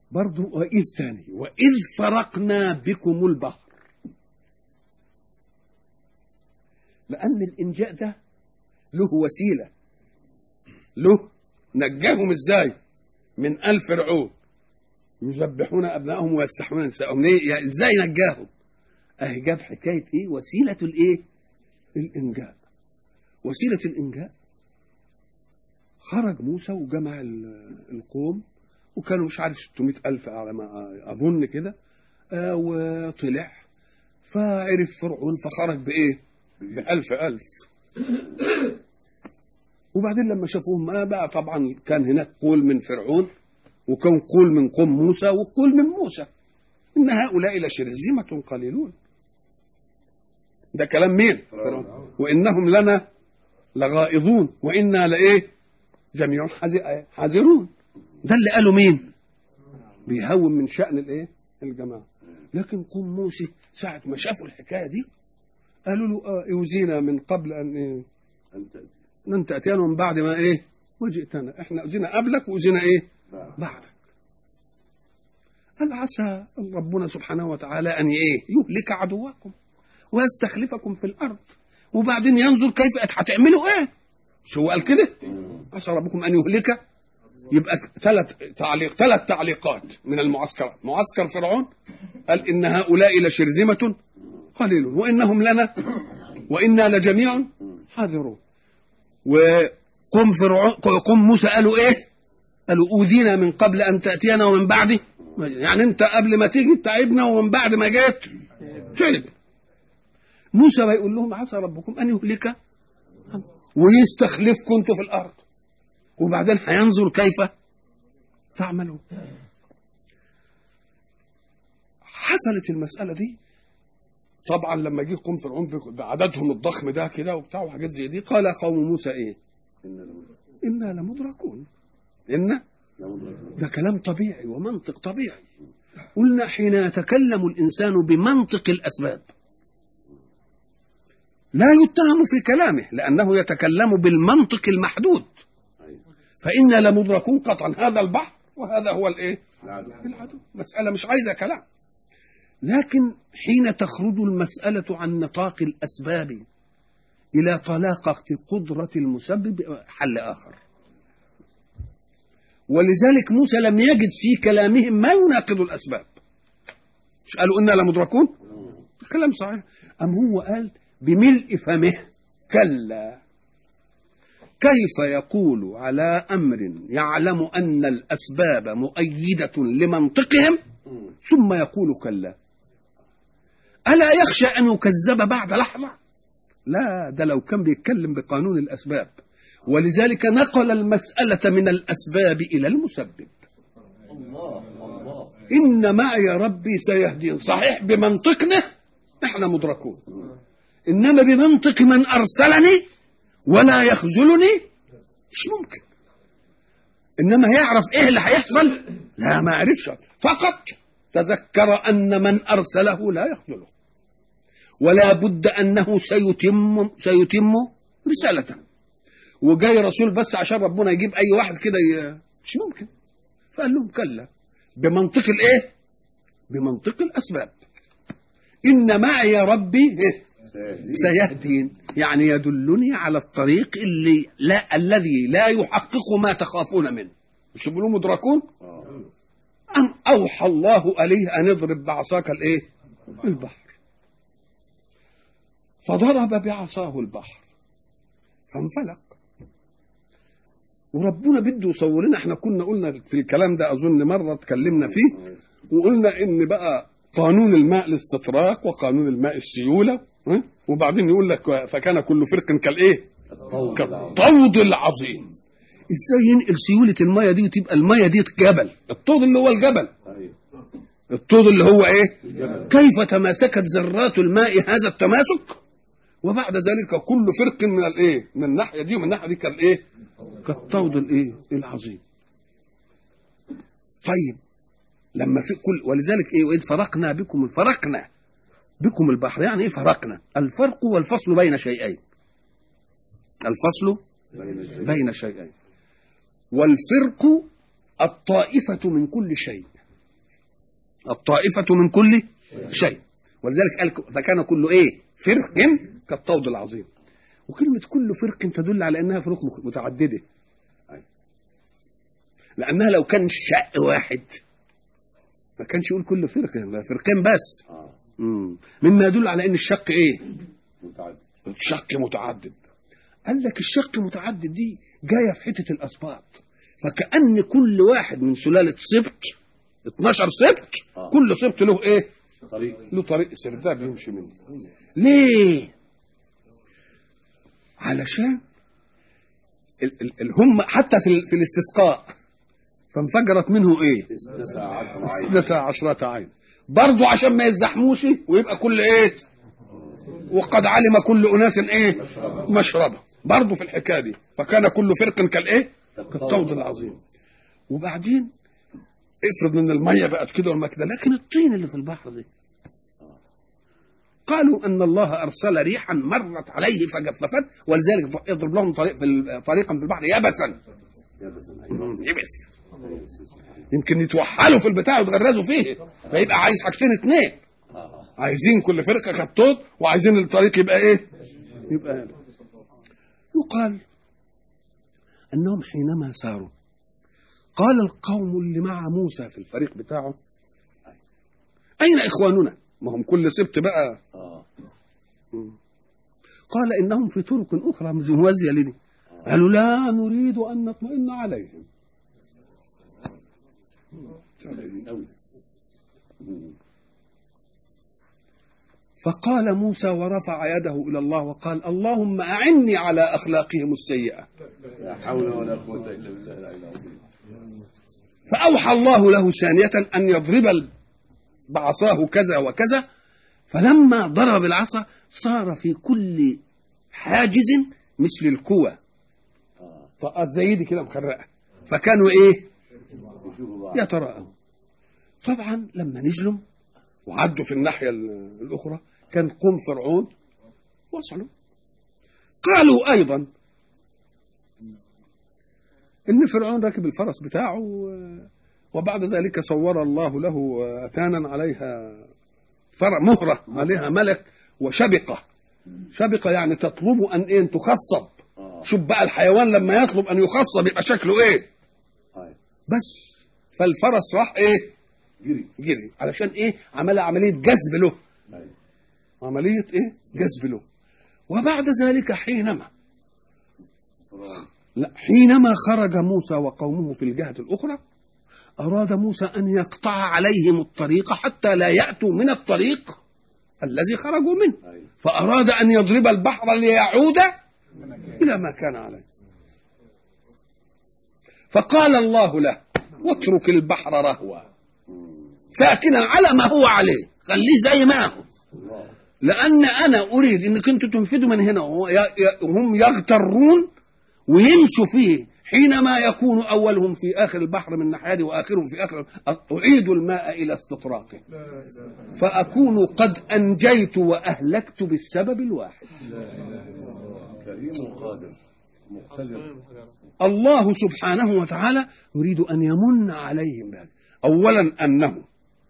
برضو وإذ تاني وإذ فرقنا بكم البحر لأن الإنجاء ده له وسيلة له نجاهم إزاي من آل فرعون يذبحون أبنائهم ويستحيون نساءهم ليه؟ يعني إزاي نجاهم أهي جاب حكاية إيه وسيلة الإيه الإنجاء وسيلة الإنجاء خرج موسى وجمع ال- القوم وكانوا مش عارف 600 ألف على ما أظن كده آه، وطلع فعرف فرعون فخرج بإيه؟ بألف ألف وبعدين لما شافوهم ما بقى طبعا كان هناك قول من فرعون وكان قول من قوم موسى وقول من موسى إن هؤلاء لشرذمة قليلون ده كلام مين؟ فرعون وإنهم لنا لغائظون وإنا لإيه؟ جميع حذ- حذرون ده اللي قاله مين؟ بيهون من شأن الإيه؟ الجماعة لكن قوم موسى ساعة ما شافوا الحكاية دي قالوا له آه اوزينا من قبل أن إيه؟ أن تأتينا من بعد ما إيه؟ وجئتنا إحنا أوزينا قبلك وأوزينا إيه؟ بعدك قال عسى ربنا سبحانه وتعالى أن إيه؟ يهلك عدوكم ويستخلفكم في الأرض وبعدين ينظر كيف هتعملوا إيه؟ شو هو قال كده؟ عسى ربكم أن يهلك يبقى ثلاث تعليق ثلاث تعليقات من المعسكرات معسكر فرعون قال إن هؤلاء لشرذمة قليل وإنهم لنا وإنا لجميع حاذرون وقم فرعون قم موسى قالوا إيه؟ قالوا أوذينا من قبل أن تأتينا ومن بعد يعني أنت قبل ما تيجي تعبنا ومن بعد ما جيت تعب موسى بيقول لهم عسى ربكم أن يهلك ويستخلفكم انتوا في الأرض وبعدين هينظر كيف تعملون حصلت المسألة دي طبعا لما جه قوم فرعون بعددهم الضخم ده كده وبتاع وحاجات زي دي قال قوم موسى ايه؟ إنا لمدركون إن ده كلام طبيعي ومنطق طبيعي قلنا حين يتكلم الإنسان بمنطق الأسباب لا يتهم في كلامه لأنه يتكلم بالمنطق المحدود فإنا لمدركون قطعا هذا البحر وهذا هو الإيه؟ العدو مسألة مش عايزة كلام لكن حين تخرج المسألة عن نطاق الأسباب إلى طلاقة قدرة المسبب حل آخر ولذلك موسى لم يجد في كلامهم ما يناقض الأسباب مش قالوا إنا لمدركون كلام صحيح أم هو قال بملء فمه كلا كيف يقول على أمر يعلم أن الأسباب مؤيدة لمنطقهم ثم يقول كلا ألا يخشى أن يكذب بعد لحظة لا ده لو كان بيتكلم بقانون الأسباب ولذلك نقل المسألة من الأسباب إلى المسبب الله الله إن معي ربي سيهدين صحيح بمنطقنا احنا مدركون إنما بمنطق من أرسلني ولا يخذلني مش ممكن إنما يعرف إيه اللي هيحصل لا ما عرفش فقط تذكر أن من أرسله لا يخذله ولا بد أنه سيتم سيتم رسالته وجاي رسول بس عشان ربنا يجيب أي واحد كده ي... مش ممكن فقال لهم كلا بمنطق الإيه؟ بمنطق الأسباب إن معي ربي إيه؟ سيهدين يعني يدلني على الطريق اللي لا الذي لا يحقق ما تخافون منه مش بيقولوا مدركون أم أوحى الله عليه أن اضرب بعصاك الإيه البحر فضرب بعصاه البحر فانفلق وربنا بده يصور لنا احنا كنا قلنا في الكلام ده اظن مره اتكلمنا فيه وقلنا ان بقى قانون الماء الاستطراق وقانون الماء السيوله ها؟ وبعدين يقول لك فكان كل فرق كالايه؟ كالطود العظيم ازاي ينقل سيوله الميه دي وتبقى الميه دي جبل الطود اللي هو الجبل الطود اللي هو ايه كيف تماسكت ذرات الماء هذا التماسك وبعد ذلك كل فرق من الايه من الناحيه دي ومن الناحيه دي كالايه كالطود الايه العظيم طيب لما في كل ولذلك ايه واذ فرقنا بكم فرقنا بكم البحر يعني ايه فرقنا الفرق والفصل بين شيئين الفصل بين شيئين والفرق الطائفة من كل شيء الطائفة من كل شيء ولذلك قال فكان كل ايه فرق كالطود العظيم وكلمة كل فرق تدل على انها فروق مخ- متعددة لانها لو كان شق واحد ما كانش يقول كل فرق ده فرقين بس اه مم. مما يدل على ان الشق ايه متعدد الشق متعدد قال لك الشق متعدد دي جايه في حته الاسباط فكأن كل واحد من سلالة سبط 12 سبط آه. كل سبط له ايه؟ طريق له طريق سرداب يمشي منه ليه؟ علشان ال- ال- ال- هم حتى في, ال- في الاستسقاء فانفجرت منه ايه؟ اثنتا عشر عين اثنتا عشرة عين برضه عشان ما يزحموش ويبقى كل ايه وقد علم كل اناس ايه مشربه برضه في الحكايه دي فكان كل فرق كالايه كالطود العظيم وبعدين افرض ان الميه بقت كده وما كده لكن الطين اللي في البحر دي قالوا ان الله ارسل ريحا مرت عليه فجففت ولذلك يضرب لهم طريق في ال- طريقا في البحر يبسا يبسا ايوه يبس يمكن يتوحلوا في البتاع ويتغرزوا فيه فيبقى عايز حاجتين اتنين اه عايزين كل فرقه خطوط وعايزين الطريق يبقى ايه؟ يبقى هنا. يقال انهم حينما ساروا قال القوم اللي مع موسى في الفريق بتاعه اين اخواننا؟ ما هم كل سبت بقى اه قال انهم في طرق اخرى موازيه لدي قالوا لا نريد ان نطمئن عليهم قوي فقال موسى ورفع يده الى الله وقال اللهم اعني على اخلاقهم السيئه لا حول ولا قوة الا بالله العلي العظيم فأوحى الله له ثانية أن يضرب بعصاه كذا وكذا فلما ضرب العصا صار في كل حاجز مثل الكوى اه طاقات زي دي كده مخرقة فكانوا إيه يشوفوا بعض يتراءوا طبعا لما نزلوا وعدوا في الناحية ال- الأخرى كان قوم فرعون وصلوا قالوا أيضا إن فرعون راكب الفرس بتاعه و- وبعد ذلك صور الله له أتانا عليها فرع مهرة عليها ملك وشبقة شبقة يعني تطلب أن إيه أن تخصب اه شوف بقى الحيوان لما يطلب أن يخصب يبقى شكله إيه هاي بس فالفرس راح إيه جري جري علشان ايه عمل عمليه جذب له هاي عمليه ايه جذب له وبعد ذلك حينما فرعون لا حينما خرج موسى وقومه في الجهه الاخرى اراد موسى ان يقطع عليهم الطريق حتى لا ياتوا من الطريق الذي خرجوا منه هاي فاراد ان يضرب البحر ليعود الى ما كان عليه فقال الله له واترك البحر رهوا ساكنا على ما هو عليه خليه زي ما هو الله لان انا اريد انك انتم تنفذوا من هنا وهو ي- ي- وهم يغترون ويمشوا فيه حينما يكون اولهم في اخر البحر من ناحيه واخرهم في اخر اعيد الماء الى استطراقه فاكون قد انجيت واهلكت بالسبب الواحد كريم قادر مقتدر الله سبحانه وتعالى يريد ان يمن عليهم بهذا اولا انه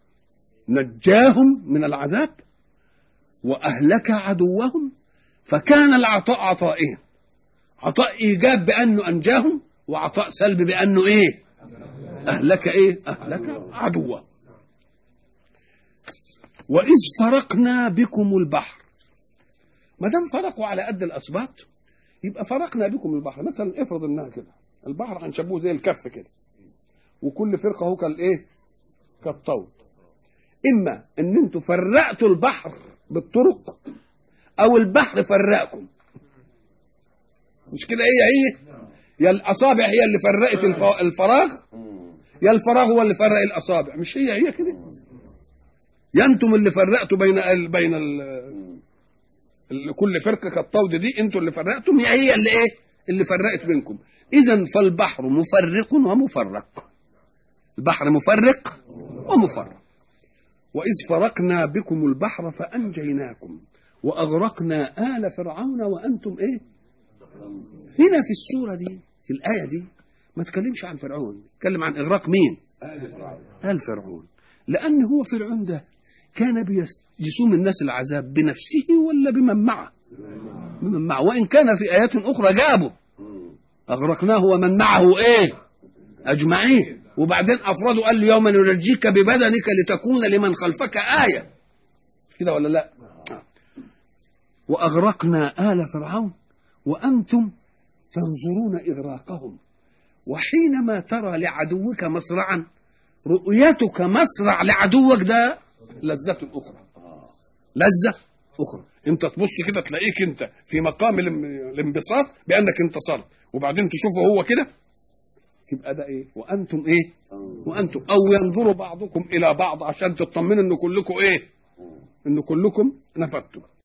نجاهم من العذاب واهلك عدوهم فكان العطاء عطائين عطاء ايجاب بانه انجاهم وعطاء سلب بانه ايه اهلك ايه اهلك عدوه واذ فرقنا بكم البحر ما دام فرقوا على قد الاسباط يبقى فرقنا بكم البحر مثلا افرض انها كده البحر هنشبهه زي الكف كده وكل فرقه هو كالايه كالطود اما ان انتوا فرقتوا البحر بالطرق او البحر فرقكم مش كده هي هي يا الاصابع هي اللي فرقت الف- الفراغ يا الفراغ هو اللي فرق الاصابع مش هي هي كده يا انتم اللي فرقتوا بين ال بين ال ال- كل فرقه كالطود دي انتوا اللي فرقتم يا هي اللي ايه اللي فرقت بينكم اذا فالبحر مفرق ومفرق البحر مفرق ومفرق واذ فرقنا بكم البحر فانجيناكم واغرقنا ال فرعون وانتم ايه هنا في السوره دي في الايه دي ما تكلمش عن فرعون تكلم عن اغراق مين آل فرعون آل فرعون لأن هو فرعون ده كان بيس- يسوم الناس العذاب بنفسه ولا بمن معه بمن معه وإن كان في آيات أخرى جابه مم. أغرقناه ومن معه إيه أجمعين وبعدين أفرادوا قال له يوم ننجيك ببدنك لتكون لمن خلفك آية كده ولا لا وأغرقنا آل فرعون وأنتم تنظرون إغراقهم وحينما ترى لعدوك مصرعا رؤيتك مصرع لعدوك ده لذة أخرى لذة أخرى أنت تبص كده تلاقيك أنت في مقام الام- الانبساط بأنك انتصرت وبعدين تشوفه هو كده تبقى ده إيه وأنتم إيه وأنتم أو ينظر بعضكم إلى بعض عشان تطمنوا إن كلكم إيه إن كلكم نفدتم